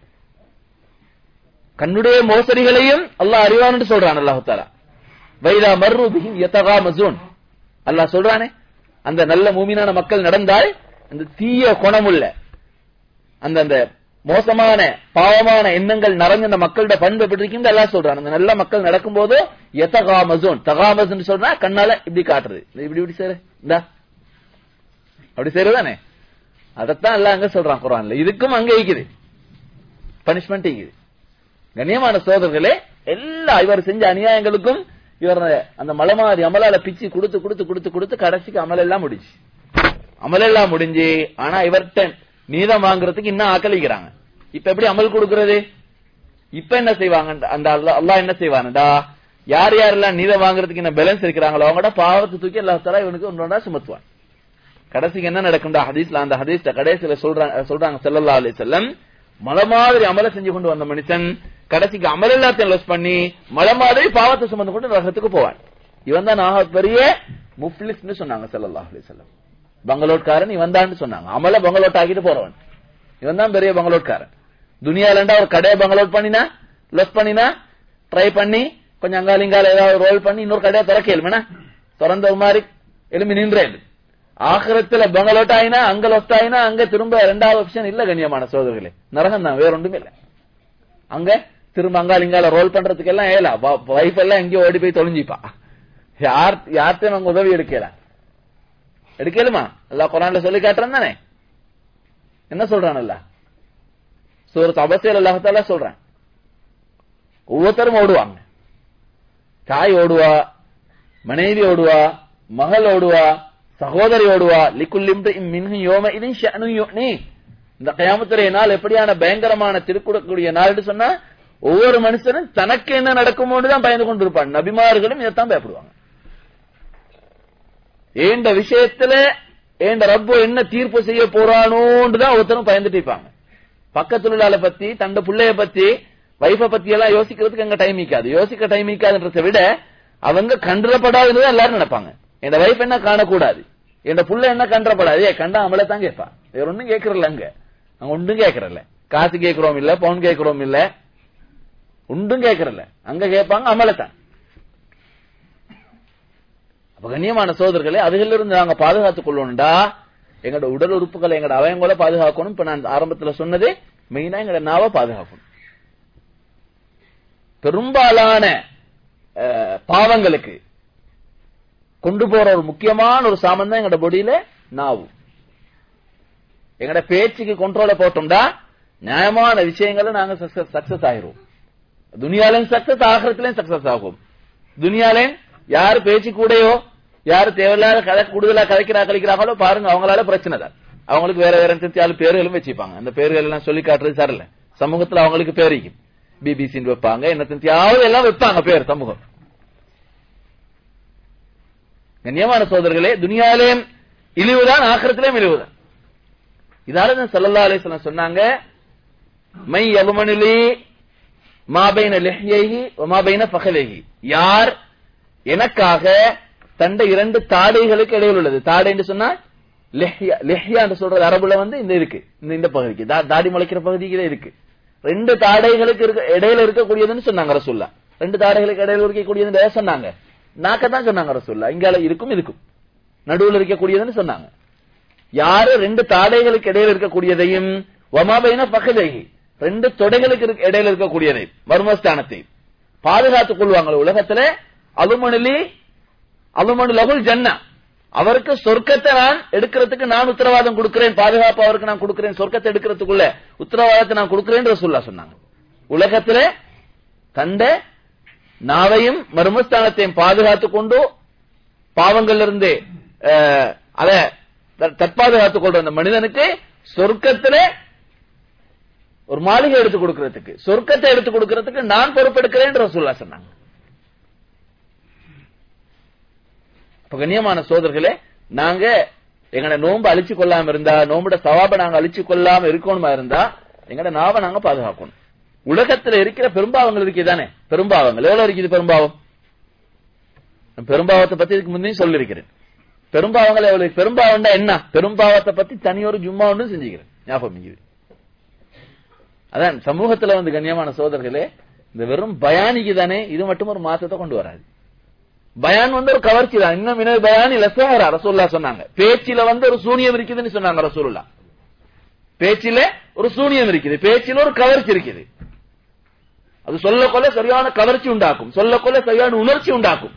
கண்ணுடைய மோசடிகளையும் அல்லாஹ் அறிவான்னு சொல்றான் அல்லாஹு தாலா வைதா மர்ரு பிஹிம் யதகாமசூன் அல்லாஹ் சொல்றானே அந்த நல்ல மூமினான மக்கள் நடந்தால் அந்த தீய குணமுள்ள அந்த அந்த மோசமான பாவமான எண்ணங்கள் நிறைஞ்ச அந்த மக்களோட பண்பு எப்படி இருக்கு எல்லாம் சொல்றான் அந்த நல்ல மக்கள் நடக்கும்போது எத்தகாமசோன் தகாமஸ் சொல்றா கண்ணால இப்படி காட்டுறது இப்படி இப்படி சேரு இந்தா அப்படி சேருதானே அதத்தான் எல்லாம் அங்க சொல்றான் குரான்ல இதுக்கும் அங்க இருக்குது பனிஷ்மெண்ட் இருக்குது கண்ணியமான சோதர்களே எல்லா இவர் செஞ்ச அநியாயங்களுக்கும் இவர் அந்த மலை மாதிரி அமலால பிச்சு கொடுத்து கொடுத்து கொடுத்து கொடுத்து கடைசிக்கு அமல் எல்லாம் முடிஞ்சு அமல் எல்லாம் முடிஞ்சு ஆனா இவர்கிட்ட நீதம் வாங்குறதுக்கு இன்னும் ஆக்கலிக்கிறாங்க இப்ப எப்படி அமல் கொடுக்கறது இப்ப என்ன செய்வாங்க அந்த அல்லா என்ன செய்வானடா யார் யாரெல்லாம் நீதம் வாங்குறதுக்கு என்ன பேலன்ஸ் இருக்கிறாங்களோ அவங்களோட பாவத்தை தூக்கி எல்லா தலா இவனுக்கு ஒன்றா சுமத்துவான் கடைசிக்கு என்ன நடக்கும்டா ஹதீஸ்ல அந்த ஹதீஸ் கடைசியில சொல்றாங்க சொல்றாங்க செல்லல்லா அலி செல்லம் மலை மாதிரி அமல செஞ்சு கொண்டு வந்த மனுஷன் கடைசிக்கு அமல் எல்லாத்தையும் லொஸ் பண்ணி மலை மாதிரி பாவத்தை சுமந்து கொண்டு ரகத்துக்கு போவான் இவன் தான் ஆக பெரிய முஃப்லிஸ்னு சொன்னாங்க செல்லல்லா அலி செல்லம் பங்களோட்காரன் இவன் தான் சொன்னாங்க அமல பங்களோட் ஆக்கிட்டு போறவன் இவன் தான் பெரிய பங்களோட்காரன் துனியாலண்டா ஒரு கடையை பங்களோட் பண்ணினா லொஸ் பண்ணினா ட்ரை பண்ணி கொஞ்சம் அங்காலிங்கால ஏதாவது ரோல் பண்ணி இன்னொரு கடையை திறக்க எழுமனா திறந்த ஒரு மாதிரி எலும்பி நின்றேன் ஆகிரத்துல பங்களோட் ஆயினா அங்க லொஸ்ட் ஆயினா அங்க திரும்ப ரெண்டாவது ஆப்ஷன் இல்ல கண்ணியமான சோதர்களே நரகம் தான் வேற ஒன்றுமே இல்ல அங்க திரும்ப அங்காலிங்கால ரோல் பண்றதுக்கு எல்லாம் ஏலா வைஃப் எல்லாம் எங்கேயோ ஓடி போய் தொலைஞ்சிப்பா யார் யார்கிட்ட நாங்க உதவி எடுக்கலாம் எடுக்கலுமா அல்லாஹ் குரான்ல சொல்லி காட்டுறான் தானே என்ன சொல்றான் அல்லாஹ் சூரத் அபசியல் அல்லாஹால சொல்றான் ஒவ்வொருத்தரும் ஓடுவாங்க தாய் ஓடுவா மனைவி ஓடுவா மகள் ஓடுவா சகோதரி ஓடுவா லிக்குல்லிம் மின்ஹு யோம இதன் ஷஅனு யுக்னி இந்த கயாமத்துடைய நாள் எப்படியான பயங்கரமான திருக்குறக்கூடிய நாள்னு சொன்னா ஒவ்வொரு மனுஷனும் தனக்கு என்ன நடக்குமோன்னு தான் பயந்து கொண்டிருப்பான் நபிமார்களும் இதைத்தான் பயப்படுவாங்க ஏண்ட விஷயத்துல ஏண்ட ரப்போ என்ன தீர்ப்பு செய்ய போறானோன்னு தான் ஒருத்தரும் பயந்துட்டு இருப்பாங்க பக்கத்துல உள்ள ஆளை பத்தி தண்ட பிள்ளைய பத்தி வைஃப பத்தி எல்லாம் யோசிக்கிறதுக்கு அங்க டைம் இருக்காது யோசிக்க டைம் இருக்காதுன்றத விட அவங்க கண்டப்படாதுன்னு எல்லாரும் நினைப்பாங்க என் வைஃப் என்ன காணக்கூடாது என் புள்ள என்ன கண்டப்படாது ஏ கண்டா அவளை தான் கேட்பா வேற ஒண்ணும் கேட்கறல அங்க அங்க ஒன்றும் கேட்கறல காசு கேட்கிறோம் இல்ல பவுன் கேட்கிறோம் இல்ல ஒன்றும் கேட்கறல அங்க கேட்பாங்க அமலை தான் அப்ப கண்ணியமான சோதர்களே அதுல இருந்து நாங்க பாதுகாத்துக் கொள்ளணும்டா எங்களோட உடல் உறுப்புகளை எங்களோட அவயங்களை பாதுகாக்கணும் இப்ப நான் ஆரம்பத்துல சொன்னது மெயினா எங்களோட நாவை பாதுகாக்கணும் பெரும்பாலான அஹ், பாவங்களுக்கு கொண்டு போற ஒரு முக்கியமான ஒரு சாமம் தான் எங்களோட பொடியில நாவு எங்களோட பேச்சுக்கு கண்ட்ரோல போட்டோம்டா நியாயமான விஷயங்களை நாங்க சக்சஸ் ஆயிரும் துனியாலையும் சக்சஸ் ஆகிறதுலயும் சக்சஸ் ஆகும் துனியாலையும் யாரு பேச்சு கூடயோ யாரு தேவையில்லாத கதை கூடுதலா கதைக்கிறா கழிக்கிறாங்களோ பாருங்க அவங்களால பிரச்சனை தான் அவங்களுக்கு வேற வேற எத்தனையாலும் பேர்களும் வச்சுப்பாங்க அந்த பேர்கள் எல்லாம் சொல்லி காட்டுறது சரியில்ல சமூகத்துல அவங்களுக்கு பேரிக்கும் பிபிசின்னு வைப்பாங்க என்னத்தையாவது எல்லாம் வைப்பாங்க பேர் சமூகம் கண்ணியமான சோதர்களே துனியாலேயும் இழிவுதான் ஆக்கிரத்திலேயும் இழிவுதான் இதால தான் சல்லல்லா அலிஸ்லாம் சொன்னாங்க மை யகுமனிலி மாபைன லெஹ்யைஹி மாபைன ஃபகலைஹி யார் எனக்காக தண்ட இரண்டு தாடைகளுக்கு இடையில் உள்ளது தாடை என்று சொன்னா லெஹ்யா லெஹ்யா என்று சொல்றது அரபுல வந்து இந்த இருக்கு இந்த இந்த பகுதிக்கு தா- தாடி முளைக்கிற பகுதிக்கு இருக்கு ரெண்டு தாடைகளுக்கு இருக்க இடையில இருக்கக்கூடியதுன்னு சொன்னாங்க ரசூல்லா ரெண்டு தாடைகளுக்கு இடையில இருக்கக்கூடியதுன்னு ஏன் சொன்னாங்க நாக்கத்தான் சொன்னாங்க ரசூல்லா இங்கால இருக்கும் இருக்கும் நடுவுல இருக்கக்கூடியதுன்னு சொன்னாங்க யாரு ரெண்டு தாடைகளுக்கு இடையில இருக்கக்கூடியதையும் ஒமாபைன பக்கதைகி ரெண்டு தொடைகளுக்கு இருக்க- இடையில இருக்கக்கூடியதை மர்மஸ்தானத்தை பாதுகாத்துக் கொள்வாங்க உலகத்துல அலுமணிலி அலுமணி லகுல் ஜன்னா அவருக்கு சொர்க்கத்தை நான் எடுக்கிறதுக்கு நான் உத்தரவாதம் கொடுக்கிறேன் பாதுகாப்பு அவருக்கு நான் கொடுக்கிறேன் சொர்க்கத்தை எடுக்கிறதுக்குள்ள உத்தரவாதத்தை நான் கொடுக்கிறேன் ரசூல்லா சொன்னாங்க உலகத்துல தண்ட நாவையும் மர்மஸ்தானத்தையும் பாதுகாத்துக் கொண்டு பாவங்கள்ல இருந்து அஹ், அத த- தற்பாதுகாத்துக் கொள்ற அந்த மனிதனுக்கு சொர்க்கத்துல ஒரு மாளிகை எடுத்து கொடுக்கிறதுக்கு சொர்க்கத்தை எடுத்து கொடுக்கிறதுக்கு நான் பொறுப்பெடுக்கிறேன் ரசூல்லா சொன்னாங்க அப்ப கண்ணியமான சோதர்களே நாங்க எங்கட நோன்பு அழிச்சு கொள்ளாம இருந்தா நோம்புட சவாப நாங்க அழிச்சு கொள்ளாம இருக்கணுமா இருந்தா எங்கட நாவை நாங்க பாதுகாக்கணும் உலகத்துல இருக்கிற பெரும்பாவங்கள் இருக்குதானே பெரும்பாவங்கள் எவ்வளவு இருக்குது பெரும்பாவம் நான் பெரும்பாவத்தை பத்தி இதுக்கு முந்தையும் சொல்லியிருக்கிறேன் பெரும்பாவங்கள் எவ்வளவு பெரும்பாவம்னா என்ன பெரும்பாவத்தை பத்தி தனியொரு ஜும்மா ஒன்று செஞ்சுக்கிறேன் ஞாபகம் இருக்குது அதான் சமூகத்துல வந்து கண்ணியமான சோதர்களே இந்த வெறும் பயானிக்கு தானே இது மட்டும் ஒரு மாற்றத்தை கொண்டு வராது பயான் வந்து ஒரு கவர்ச்சி தான் இன்னும் இன்னொரு பயான் லசஹரா ரசூல்லா சொன்னாங்க பேச்சில வந்து ஒரு சூனியம் இருக்குதுன்னு சொன்னாங்க ரசூலுல்லா பேச்சில ஒரு சூனியம் இருக்குது பேச்சில ஒரு கவர்ச்சி இருக்குது அது சொல்ல கொள்ள சரியான கவர்ச்சி உண்டாக்கும் சொல்ல கொள்ள சரியான உணர்ச்சி உண்டாக்கும்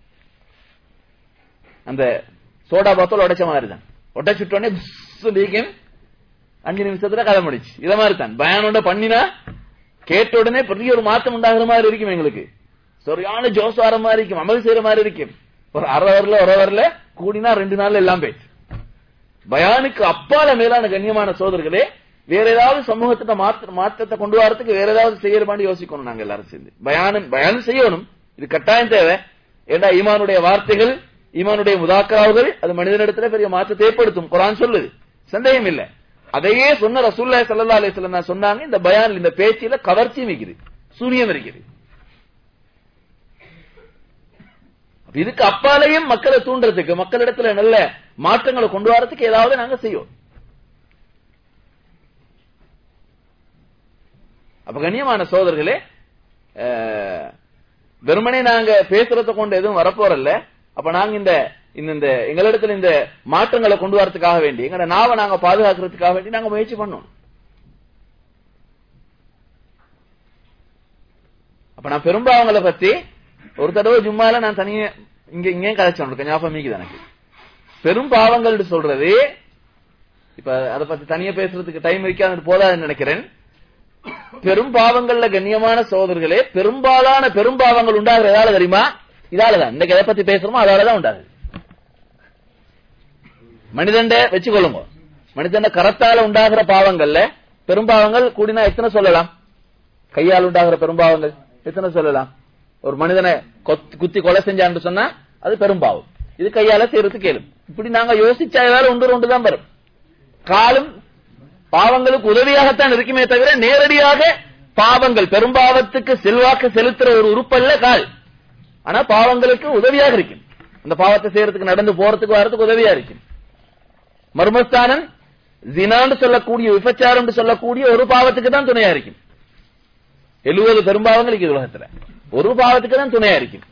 அந்த சோடா பாத்தோல் உடைச்ச மாதிரி தான் உடைச்சுட்டோடனே புஸ் அஞ்சு நிமிஷத்துல கதை முடிச்சு இத மாதிரி தான் பயானோட பண்ணினா கேட்ட உடனே பெரிய ஒரு மாற்றம் உண்டாகிற மாதிரி இருக்கும் எங்களுக்கு சரியான ஜோஸ் வர மாதிரி இருக்கும் அமல் செய்யற மாதிரி இருக்கும் ஒரு அரை வரல ஒரு வரல கூடினா ரெண்டு நாள்ல எல்லாம் போயிடுச்சு பயானுக்கு அப்பால மேலான கண்ணியமான சோதர்களே வேற ஏதாவது சமூகத்திட்ட மாற்ற மாற்றத்தை கொண்டு வரதுக்கு வேற ஏதாவது செய்யறமான்னு யோசிக்கணும் நாங்க எல்லாரும் சேர்ந்து பயானம் பயானம் செய்யணும் இது கட்டாயம் தேவை ஏண்டா ஈமானுடைய வார்த்தைகள் ஈமானுடைய முதாக்கராவுகள் அது மனிதனிடத்துல பெரிய மாற்றத்தை ஏற்படுத்தும் குரான் சொல்லுது சந்தேகம் இல்ல அதையே சொன்ன ரசூல்லா ஸல்லல்லாஹு அலைஹி வஸல்லம் சொன்னாங்க இந்த பயான் இந்த பேச்சில கவர்ச்சியும் இருக்குது சூனியம் இருக்குது அப்ப இதுக்கு அப்பாலையும் மக்களை தூண்டுறதுக்கு மக்களிடத்துல நல்ல மாற்றங்களை கொண்டு வரதுக்கு ஏதாவது நாங்க செய்வோம் அப்ப கண்ணியமான சோதர்களே அஹ், வெறுமனே நாங்க பேசுறத கொண்டு எதுவும் வரப்போறல்ல அப்ப நாங்க இந்த இந்த இந்த எங்களிடத்துல இந்த மாற்றங்களை கொண்டு வரதுக்காக வேண்டி எங்களோட நாவை நாங்க பாதுகாக்கிறதுக்காக வேண்டி நாங்க முயற்சி பண்ணோம் அப்ப நான் பெரும்பாவங்களை பத்தி ஒரு தடவை ஜும்மால நான் தனியே இங்க இங்கேயும் கதைச்சோம் ஞாபகம் மீக்குது எனக்கு பெரும் பாவங்கள் சொல்றது இப்ப அதை பத்தி தனியா பேசுறதுக்கு டைம் இருக்காது போதாதுன்னு நினைக்கிறேன் பெரும் பாவங்கள்ல கண்ணியமான சோதர்களே பெரும்பாலான பெரும் பாவங்கள் உண்டாகுற எதால தெரியுமா இதாலதான் இன்னைக்கு எதை பத்தி பேசுறோமோ அதாலதான் உண்டாகுது மனிதண்ட வச்சுக்கொள்ளுங்க மனிதண்ட கரத்தால உண்டாகிற பாவங்கள்ல பெரும்பாவங்கள் கூடினா எத்தனை சொல்லலாம் கையால் உண்டாகிற பெரும்பாவங்கள் எத்தனை சொல்லலாம் ஒரு மனிதனை கொத்- குத்தி கொலை செஞ்சான்னு சொன்னா அது பெரும்பாவம் இது கையால செய்யறது கேளும் இப்படி நாங்க யோசிச்சா ஏதாவது ஒன்று ஒன்று தான் வரும் காலும் பாவங்களுக்கு உதவியாகத்தான் இருக்குமே தவிர நேரடியாக பாவங்கள் பெரும்பாவத்துக்கு செல்வாக்கு செலுத்துற ஒரு உறுப்பல்ல கால் ஆனா பாவங்களுக்கு உதவியாக இருக்கும் அந்த பாவத்தை செய்யறதுக்கு நடந்து போறதுக்கு வர்றதுக்கு உதவியா இருக்கும் மர்மஸ்தானன் ஜினான்னு சொல்லக்கூடிய விபச்சாரம் சொல்லக்கூடிய ஒரு பாவத்துக்கு தான் துணையா இருக்கும் எழுபது பெரும்பாவங்கள் இருக்குது உலகத்துல ஒரு பாவத்துக்கு தான் துணையா இருக்கும்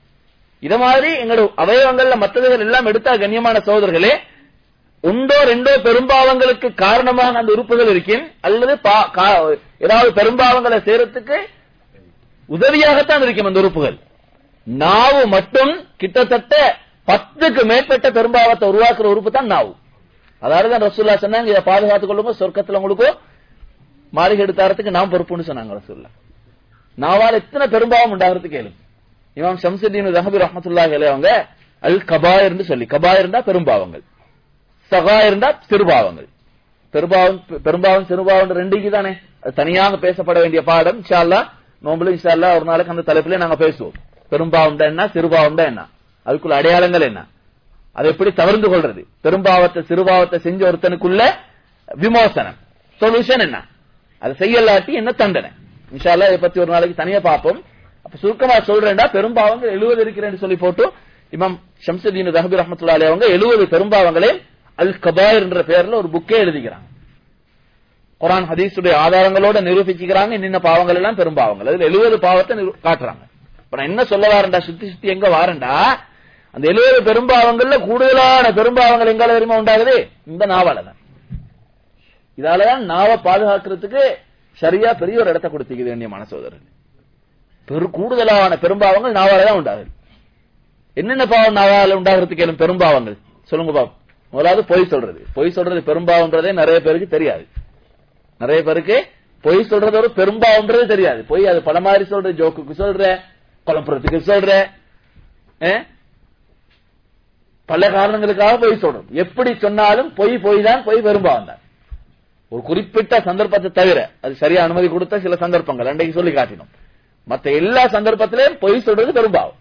இத மாதிரி எங்களோட அவயவங்கள்ல மற்றவர்கள் எல்லாம் எடுத்தா கண்ணியமான சகோதரர்களே உண்டோ ரெண்டோ பெரும்பாவங்களுக்கு காரணமாக அந்த உறுப்புகள் இருக்கும் அல்லது பா- கா- ஏதாவது பெரும்பாவங்களை செய்யறதுக்கு உதவியாகத்தான் இருக்கும் அந்த உறுப்புகள் நாவு மட்டும் கிட்டத்தட்ட பத்துக்கு மேற்பட்ட பெரும்பாவத்தை உருவாக்குற உறுப்பு தான் நாவு அதாவது தான் ரசூல்லா சொன்னாங்க இதை பாதுகாத்துக் கொள்ளுங்க சொர்க்கத்துல உங்களுக்கு மாளிகை எடுத்தாரத்துக்கு நாம் பொறுப்புன்னு சொன்னாங்க ரசூல்லா நாவால் எத்தனை பெரும்பாவம் உண்டாகிறதுக்கு கேளு இமாம் ஷம்சுddin ரஹபி ரஹமத்துல்லாஹி அலைஹி அவங்க அல் கபாயிர்னு சொல்லி கபாயிர்னா பெரும்பாவங்கள் சகாயிருந்தா சிறுபாவங்கள் பெரும்பாவம் பெரும்பாவம் சிறுபாவம் ரெண்டுக்கு தானே அது தனியாக பேசப்பட வேண்டிய பாடம் இன்ஷா அல்லாஹ் நோம்புல இன்ஷா அல்லாஹ் ஒரு நாளைக்கு அந்த தலைப்பிலே நாங்க பேசுவோம் பெரும்பாவம் என்ன சிறுபாவம் என்ன அதுக்குள்ள அடையாளங்கள் என்ன அதை எப்படி தவிர்த்து கொள்றது பெரும்பாவத்தை சிறுபாவத்தை செஞ்ச ஒருத்தனுக்குள்ள விமோசனம் சொல்யூஷன் என்ன அதை செய்யலாட்டி என்ன தண்டனை இன்ஷா அல்லாஹ் இதை பத்தி ஒரு நாளைக்கு தனியா பார்ப்போம் அப்ப சுருக்கமா சொல்றேன்டா பெரும்பாவங்கள் எழுபது இருக்கிறேன்னு சொல்லி போட்டு இமாம் ஷம்சுதீன் ரஹபி ரஹமத்துல்லா அலைஹி அவங்க எழுபது பெரும்பாவங்களை அல் கபாயர் என்ற பெயர்ல ஒரு புக்கே எழுதிக்கிறாங்க குரான் ஹதீஸுடைய ஆதாரங்களோட நிரூபிச்சுக்கிறாங்க இன்னின்ன பாவங்கள் எல்லாம் பெரும்பாவங்கள் அதுல எழுபது பாவத்தை நிரூ- காட்டுறாங்க இப்ப நான் என்ன சொல்ல வாரேன்டா சுத்தி சுத்தி எங்க வாரேன்டா அந்த எழுபது பெரும்பாவங்கள்ல கூடுதலான பெரும்பாவங்கள் எங்கால தெரியுமா உண்டாகுது இந்த நாவால தான் இதாலதான் நாவை பாதுகாக்கிறதுக்கு சரியா பெரிய ஒரு இடத்தை கொடுத்திக்குது வேண்டிய சோதரன் பெரு கூடுதலான பெரும்பாவங்கள் நாவால தான் உண்டாகுது என்னென்ன பாவம் நாவால உண்டாகிறதுக்கு என்ன பெரும்பாவங்கள் சொல்லுங்க பாப்போம் முதலாவது பொய் சொல்றது பொய் சொல்றது பெரும்பாவம்ன்றதே நிறைய பேருக்கு தெரியாது நிறைய பேருக்கு பொய் சொல்றது ஒரு பெரும்பாவம்ன்றது தெரியாது பொய் அது பல மாதிரி சொல்ற ஜோக்குக்கு சொல்ற குழப்பறதுக்கு சொல்ற ஆ? பல காரணங்களுக்காக பொய் சொல்றோம் எப்படி சொன்னாலும் பொய் பொய் தான் பொய் பெரும்பாவம் தான் ஒரு குறிப்பிட்ட சந்தர்ப்பத்தை தவிர அது சரியா அனுமதி கொடுத்த சில சந்தர்ப்பங்கள் அன்றைக்கு சொல்லி காட்டினோம் மத்த எல்லா சந்தர்ப்பத்திலையும் பொய் சொல்றது பெரும்பாவம்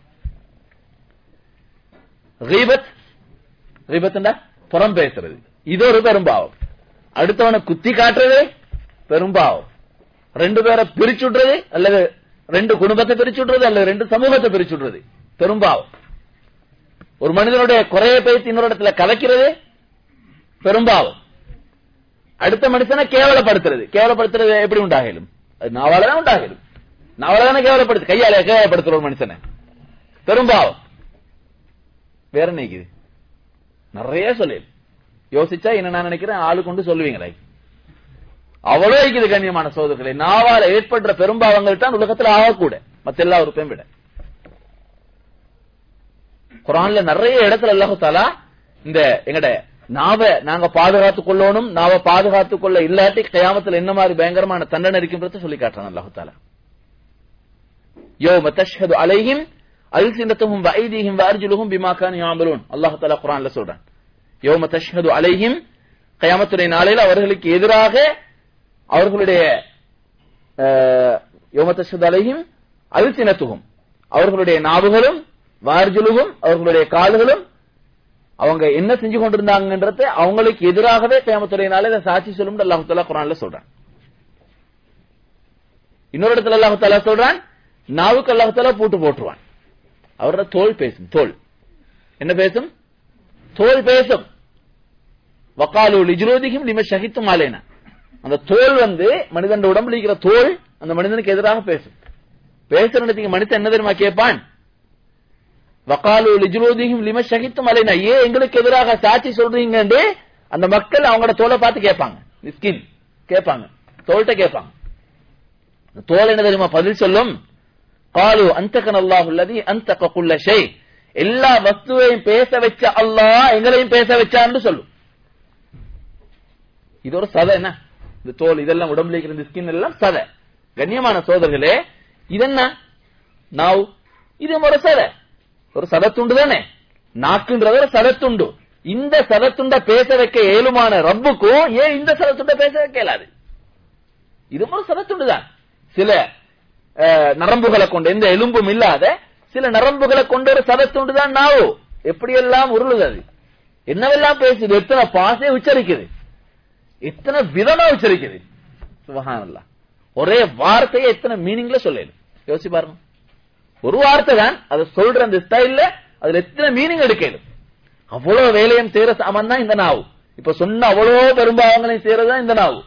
ரீபத் ரீபத்னா புறம் பேசுறது இது ஒரு பெரும்பாவம் அடுத்தவனை குத்தி காட்டுறது பெரும்பாவம் ரெண்டு பேரை பிரிச்சுடுறது அல்லது ரெண்டு குடும்பத்தை பிரிச்சுடுறது அல்லது ரெண்டு சமூகத்தை பிரிச்சுடுறது பெரும்பாவம் ஒரு மனிதனுடைய குறைய பேசி இன்னொரு இடத்துல கலைக்கிறது பெரும்பாவம் அடுத்த மனுஷனை கேவலப்படுத்துறது கேவலப்படுத்துறது எப்படி உண்டாகலும் அது நாவால தான் உண்டாகலும் நாவால தானே கேவலப்படுத்து கையால கேவலப்படுத்துற ஒரு மனுஷனை பெரும்பாவம் வேற நினைக்குது நிறைய சொல்லு யோசிச்சா என்ன நான் நினைக்கிறேன் ஆளு கொண்டு சொல்லுவீங்களே அவ்வளவு இருக்குது கண்ணியமான சோதர்களே நாவால ஏற்படுற பெரும்பாவங்கள் தான் உலகத்துல ஆகக்கூட மத்த எல்லா உறுப்பையும் விட குரான்ல நிறைய இடத்துல அல்லாஹு தாலா இந்த எங்கட நாவ நாங்க பாதுகாத்துக் கொள்ளணும் நாவ பாதுகாத்துக் கொள்ள இல்லாட்டி கயாமத்துல என்ன மாதிரி பயங்கரமான தண்டனை இருக்குன்றத சொல்லி காட்டுறான் அல்லாஹு தாலா யௌம தஷ்ஹது அலைஹிம் அல்சினத்துஹும் வஐதீஹிம் வஅர்ஜுலுஹும் பிமா கானு யஅமலூன் அல்லாஹ் தஆலா குர்ஆன்ல சொல்றான் யௌம தஷ்ஹது அலைஹிம் கயாமத்துடைய நாளையில் அவர்களுக்கு எதிராக அவர்களுடைய அஹ், யௌம தஷ்ஹது அலைஹிம் அல்சினத்துஹும் அவர்களுடைய நாவுகளும் வார்ஜுலுகும் அவர்களுடைய கால்களும் அவங்க என்ன செஞ்சு கொண்டிருந்தாங்கன்றதை அவங்களுக்கு எதிராகவே கயாமத்துடைய நாளையில சாட்சி சொல்லும் அல்லாஹ் தஆலா குர்ஆன்ல சொல்றான் இன்னொரு இடத்துல அல்லாஹ் தஆலா சொல்றான் நாவுக்கு அல்லாஹ் தஆலா பூட்டு போட்டுருவான் அவரோட தோல் பேசும் தோல் என்ன பேசும் தோல் பேசும் வக்காலு லிஜ்ரோதிகும் லிம ஷஹித்தும் ஆலேனா அந்த தோல் வந்து மனிதன் உடம்புல இருக்கிற தோல் அந்த மனிதனுக்கு எதிராக பேசும் பேசுறதுக்கு மனிதன் என்ன தெரியுமா கேட்பான் வக்காலு லிஜ்ரோதிகும் லிம ஷஹித்தும் அலைனா ஏன் எங்களுக்கு எதிராக சாட்சி சொல்றீங்கன்னு அந்த மக்கள் அவங்களோட தோலை பார்த்து கேட்பாங்க ஸ்கின் கேட்பாங்க தோல்கிட்ட கேட்பாங்க அந்த தோல் என்ன தெரியுமா பதில் சொல்லும் قالوا أنتقنا الله الذي أنتق كل شيء எல்லா வஸ்துவையும் பேச வச்ச அல்லாஹ் எங்களையும் பேச வச்சான்னு சொல்லும் இது ஒரு சதை என்ன இந்த தோல் இதெல்லாம் உடம்புல இருக்கிற இந்த ஸ்கின் எல்லாம் சதை கண்ணியமான சோதர்களே இது என்ன நாவ் இது ஒரு சதை ஒரு சதத்துண்டு தானே நாக்குன்றது ஒரு சதத்துண்டு இந்த சதத்துண்ட பேச வைக்க ஏழுமான ரப்புக்கும் ஏன் இந்த சதத்துண்ட பேச வைக்க இயலாது இது ஒரு சதத்துண்டு தான் சில அஹ், நரம்புகளை கொண்டு எந்த எலும்பும் இல்லாத சில நரம்புகளை கொண்ட ஒரு சதத்துண்டு தான் நாவு எப்படியெல்லாம் உருளுது அது என்னவெல்லாம் பேசுது எத்தனை பாசே உச்சரிக்குது எத்தனை விதமா உச்சரிக்குது சுபஹானல்லாஹ் ஒரே வார்த்தையை எத்தனை மீனிங்ல சொல்லல யோசிச்சு பாருங்க ஒரு வார்த்தை தான் அதை சொல்ற அந்த ஸ்டைல்ல அதுல எத்தனை மீனிங் எடுக்கணும் அவ்வளவு வேலையும் செய்யற சாமான் தான் இந்த நாவு இப்ப சொன்ன அவ்வளவு பெரும்பாவங்களையும் செய்யறதுதான் இந்த நாவு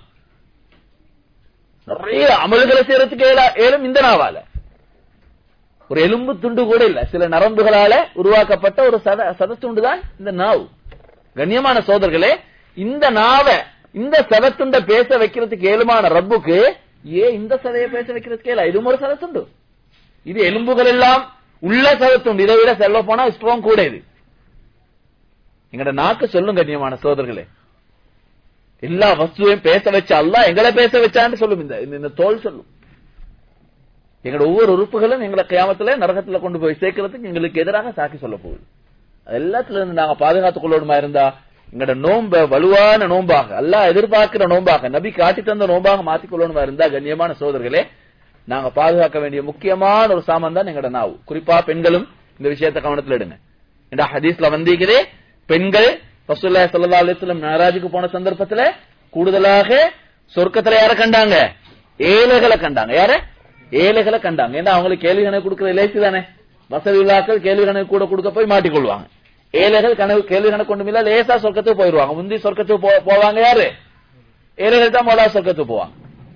நிறைய அமல்களை செய்யறதுக்கு ஏலா- ஏலும் இந்த நாவால ஒரு எலும்பு துண்டு கூட இல்ல சில நரம்புகளால உருவாக்கப்பட்ட ஒரு சத சதத்துண்டு தான் இந்த நாவு கண்ணியமான சோதர்களே இந்த நாவ இந்த சதத்துண்ட பேச வைக்கிறதுக்கு ஏழுமான ரப்புக்கு ஏன் இந்த சதையை பேச வைக்கிறதுக்கு ஏலா இதுவும் ஒரு சதத்துண்டு இது எலும்புகள் எல்லாம் உள்ள சதத்துண்டு இதை விட செல்ல போனா ஸ்ட்ராங் கூட இது எங்கட நாக்கு சொல்லும் கண்ணியமான சோதர்களே எல்லா வஸ்துவையும் பேச வச்ச அல்லாஹ் எங்களை பேச வச்சான்னு சொல்லும் இந்த இந்த- இந்த தோல் சொல்லும் எங்களோட ஒவ்வொரு உறுப்புகளும் எங்களை கியாமத்துல நரகத்துல கொண்டு போய் சேர்க்கறதுக்கு எங்களுக்கு எதிராக சாக்கி சொல்ல போகுது அது எல்லாத்துல இருந்து நாங்க பாதுகாத்துக் கொள்ளணுமா இருந்தா எங்களோட நோம்ப வலுவான நோம்பாக அல்லாஹ் எதிர்பார்க்கிற நோம்பாக நபி காட்டி தந்த நோம்பாக மாத்திக் கொள்ளணுமா இருந்தா கண்ணியமான சோதர்களே நாங்க பாதுகாக்க வேண்டிய முக்கியமான ஒரு சாமான் தான் எங்களோட நாவு குறிப்பா பெண்களும் இந்த விஷயத்தை கவனத்துல எடுங்க இந்த ஹதீஸ்ல வந்திருக்கிறே பெண்கள் ரசூலுல்லாஹி ஸல்லல்லாஹு அலைஹி வஸல்லம் மேராஜுக்கு போன சந்தர்ப்பத்துல கூடுதலாக சொர்க்கத்துல யார கண்டாங்க ஏழைகளை கண்டாங்க யார ஏழைகளை கண்டாங்க ஏன்னா அவங்களுக்கு கேள்வி கணக்கு கொடுக்கறது லேசி தானே வசதி உள்ளாக்கள் கேள்வி கணக்கு கூட கொடுக்க போய் மாட்டிக்கொள்வாங்க ஏழைகள் கனவு கேள்வி கணக்கு கொண்டு இல்ல லேசா சொர்க்கத்துக்கு போயிருவாங்க முந்தி சொர்க்கத்துக்கு போ- போவாங்க யாரு ஏழைகள் தான் முதல்ல சொர்க்கத்துக்கு போவாங்க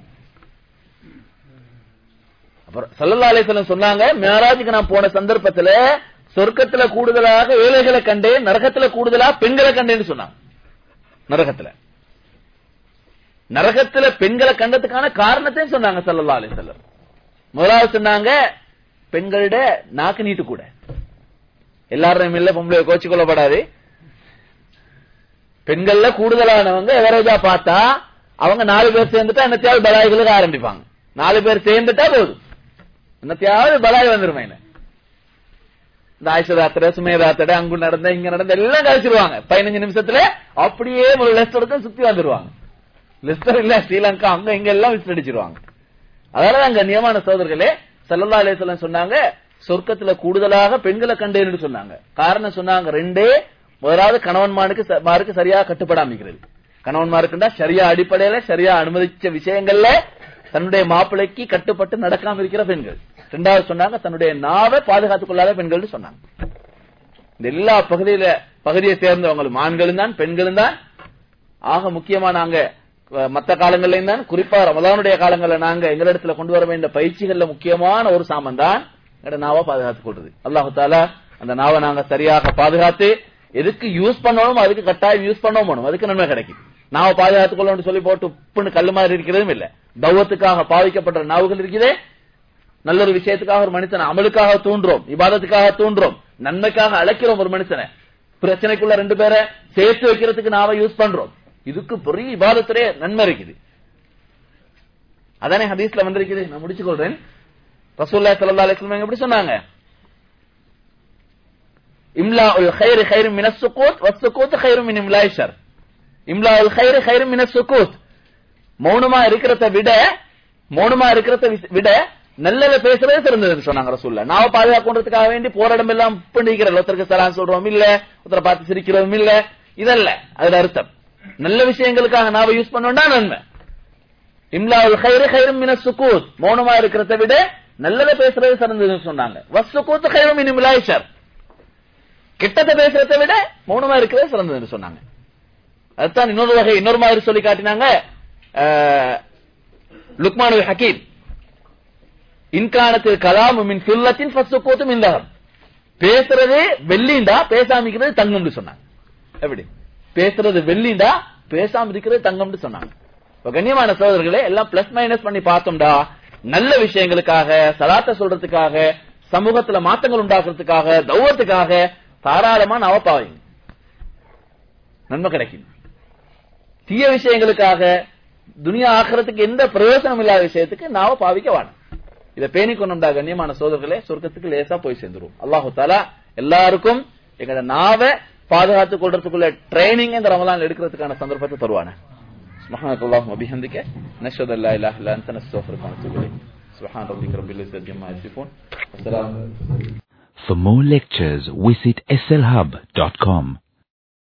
அப்புறம் சல்லல்லா அலிஸ்லம் சொன்னாங்க மேராஜுக்கு நான் போன சந்தர்ப்பத்துல சொர்க்கத்துல கூடுதலாக ஏழைகளை கண்டேன் நரகத்துல கூடுதலா பெண்களை கண்டேன்னு சொன்னாங்க நரகத்துல நரகத்துல பெண்களை கண்டதுக்கான காரணத்தையும் சொன்னாங்க சல்லல்லா அலிஸ்லம் முதலாவது சொன்னாங்க பெண்களோட நாக்கு நீட்டு கூட எல்லாரும் இல்ல பொம்பளை கோச்சு கொள்ளப்படாது பெண்கள்ல கூடுதலானவங்க எவரேஜா பார்த்தா அவங்க நாலு பேர் சேர்ந்துட்டா என்னத்தையாவது பலாய்களுக்கு ஆரம்பிப்பாங்க நாலு பேர் சேர்ந்துட்டா போதும் என்னத்தையாவது பலாய் வந்துருமா என்ன இந்த ஆயுஷதாத்திர சுமேதாத்திர அங்கு நடந்த இங்க நடந்த எல்லாம் கழிச்சிருவாங்க பதினஞ்சு நிமிஷத்துல அப்படியே ஒரு லெஸ்ட் எடுத்து சுத்தி வந்துருவாங்க லெஸ்டர் இல்ல ஸ்ரீலங்கா அங்க இங்க எல்லாம் விசிட் அடிச்சிருவாங்க அதனால அங்க நியமான சோதர்களே சல்லல்லா அலிஸ்லாம் சொன்னாங்க சொர்க்கத்துல கூடுதலாக பெண்களை கண்டேன்னு சொன்னாங்க காரணம் சொன்னாங்க ரெண்டே முதலாவது கணவன்மாருக்கு ச- மாருக்கு சரியா கட்டுப்படாமிக்கிறது கணவன்மாருக்குண்டா சரியா அடிப்படையில சரியா அனுமதிச்ச விஷயங்கள்ல தன்னுடைய மாப்பிள்ளைக்கு கட்டுப்பட்டு நடக்காம இருக்கிற பெண்கள் ரெண்டாவது சொன்னாங்க தன்னுடைய நாவை பாதுகாத்துக் கொள்ளாத பெண்கள் சொன்னாங்க இந்த எல்லா பகுதியில பகுதியை சேர்ந்தவங்களும் ஆண்களும் தான் பெண்களும் தான் ஆக முக்கியமா நாங்க அஹ், மத்த காலங்கள்லயும் தான் குறிப்பா ரமதானுடைய காலங்கள்ல நாங்க எங்களிடத்துல கொண்டு வர வேண்டிய பயிற்சிகள்ல முக்கியமான ஒரு சாமம் தான் எங்களோட நாவை பாதுகாத்துக் கொள்றது அல்லாஹு தாலா அந்த நாவை நாங்க சரியாக பாதுகாத்து எதுக்கு யூஸ் பண்ணணும் அதுக்கு கட்டாயம் யூஸ் பண்ணவும் அதுக்கு நன்மை கிடைக்கும் நாவை பாதுகாத்துக் கொள்ளணும்னு சொல்லி போட்டு உப்புன்னு கல்லு மாதிரி இருக்கிறதும் இல்ல தௌவத்துக்காக பாவிக்கப்பட்ட நாவுகள் இருக்குதே நல்ல ஒரு விஷயத்துக்காக ஒரு மனுஷனை அமலுக்காக தூண்டுறோம் இபாதத்துக்காக தூண்டுறோம் நன்மைக்காக அழைக்கிறோம் ஒரு மனுஷனை பிரச்சனைக்குள்ள ரெண்டு பேரை சேர்த்து வைக்கிறதுக்கு நாம யூஸ் பண்றோம் இதுக்கு பெரிய இபாதத்திலே நன்மை இருக்குது அதானே ஹதீஸ்ல வந்திருக்குது நான் முடிச்சு கொள்றேன் ரசூல்லா ஸல்லல்லாஹு அலைஹி வஸல்லம் எப்படி சொன்னாங்க இம்லா உல் கைர் கைர் மின சுக்கூத் வசுக்கூத் கைர் மின் இம்லா ஷர் இம்லா உல் கைர் கைர் மின சுக்கூத் மௌனமா இருக்கிறத விட மௌனமா இருக்கிறத வி- விட நல்லத பேசுறதே சிறந்ததுன்னு சொன்னாங்க ரசூல்ல நாவ பாதுகாக்கிறதுக்காக வேண்டி போராடம் எல்லாம் பண்ணிக்கிறோம் ஒருத்தருக்கு சலாம் சொல்றோம் இல்ல ஒருத்தரை பார்த்து சிரிக்கிறோம் இல்ல இதல்ல அதுல அர்த்தம் நல்ல விஷயங்களுக்காக நாவ யூஸ் பண்ணோம்னா நன்மை இம்லாவுல் கைரு கைரும் மின சுக்கூத் மௌனமா இருக்கிறத விட நல்லத பேசுறது சிறந்ததுன்னு சொன்னாங்க வசுக்கூத் கைரும் மின் இம்லாயிஷர் கெட்டத பேசுறதை விட மௌனமா இருக்கிறது சிறந்ததுன்னு சொன்னாங்க அதுதான் இன்னொரு வகை இன்னொரு மாதிரி சொல்லி காட்டினாங்க அஹ், லுக்மானுல் ஹக்கீம் இன்கானத்தில் கலாமு மின் சுல்லத்தின் ஃபஸ்துக்கூத்தும் இந்தகம் பேசுறது வெள்ளிண்டா பேசாமிக்கிறது தங்கம்னு சொன்னாங்க எப்படி பேசுறது வெள்ளிண்டா பேசாம இருக்கிறது தங்கம்னு சொன்னாங்க இப்ப கண்ணியமான சோதரர்களே எல்லாம் பிளஸ் மைனஸ் பண்ணி பார்த்தோம்டா நல்ல விஷயங்களுக்காக சலாத்த சொல்றதுக்காக சமூகத்துல மாற்றங்கள் உண்டாக்குறதுக்காக தௌவத்துக்காக தாராளமா நாவ பாவீங்க நன்மை கிடைக்கும் தீய விஷயங்களுக்காக துனியா ஆக்கிறதுக்கு எந்த பிரயோஜனம் இல்லாத விஷயத்துக்கு நாவ பாவிக்க வேணும் இதை பேணி கொண்டா கண்ணியமான சோதர்களே சொர்க்கத்துக்கு லேசா போய் சேர்ந்துரும் அல்லாஹு தாலா எல்லாருக்கும் எங்களோட நாவை பாதுகாத்துக் கொள்றதுக்குள்ள ட்ரைனிங் இந்த ரமலான் எடுக்கிறதுக்கான சந்தர்ப்பத்தை தருவான سبحانك اللهم وبحمدك نشهد ان لا اله الا انت نستغفرك ونتوب اليك سبحان ربك رب العزه عما يصفون وسلام For more lectures, visit slhub.com.